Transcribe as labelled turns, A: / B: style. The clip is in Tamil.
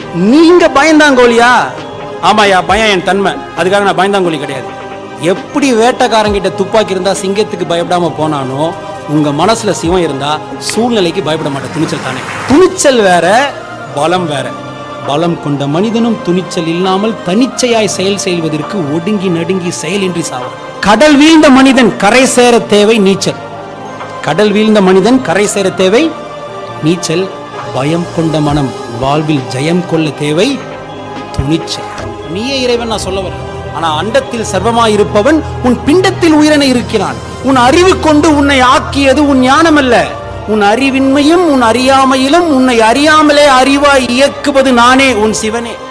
A: நீங்க பயந்தாங்கோலியா ஆமாயா பயம் என் தன்மை அதுக்காக நான் பயந்தாங்கோலி கிடையாது எப்படி வேட்டைக்காரங்கிட்ட துப்பாக்கி இருந்தா சிங்கத்துக்கு பயப்படாம போனானோ உங்க மனசுல சிவம் இருந்தா சூழ்நிலைக்கு பயப்பட மாட்டேன் துணிச்சல் தானே துணிச்சல் வேற பலம் வேற பலம் கொண்ட மனிதனும் துணிச்சல் இல்லாமல் தனிச்சையாய் செயல் செய்வதற்கு ஒடுங்கி நடுங்கி செயலின்றி சாவான் கடல் வீழ்ந்த மனிதன் கரை சேர தேவை நீச்சல் கடல் வீழ்ந்த மனிதன் கரை சேர தேவை நீச்சல் பயம் கொண்ட மனம் வாழ்வில் ஜெயம் கொள்ள தேவை துணிச்சல் நீயே இறைவன் நான் சொல்ல வரேன் ஆனா அண்டத்தில் சர்வமாய் இருப்பவன் உன் பிண்டத்தில் உயிரென இருக்கிறான் உன் அறிவு கொண்டு உன்னை ஆக்கியது உன் ஞானம் அல்ல உன் அறிவின்மையும் உன் அறியாமையிலும் உன்னை அறியாமலே அறிவாய் இயக்குவது நானே உன் சிவனே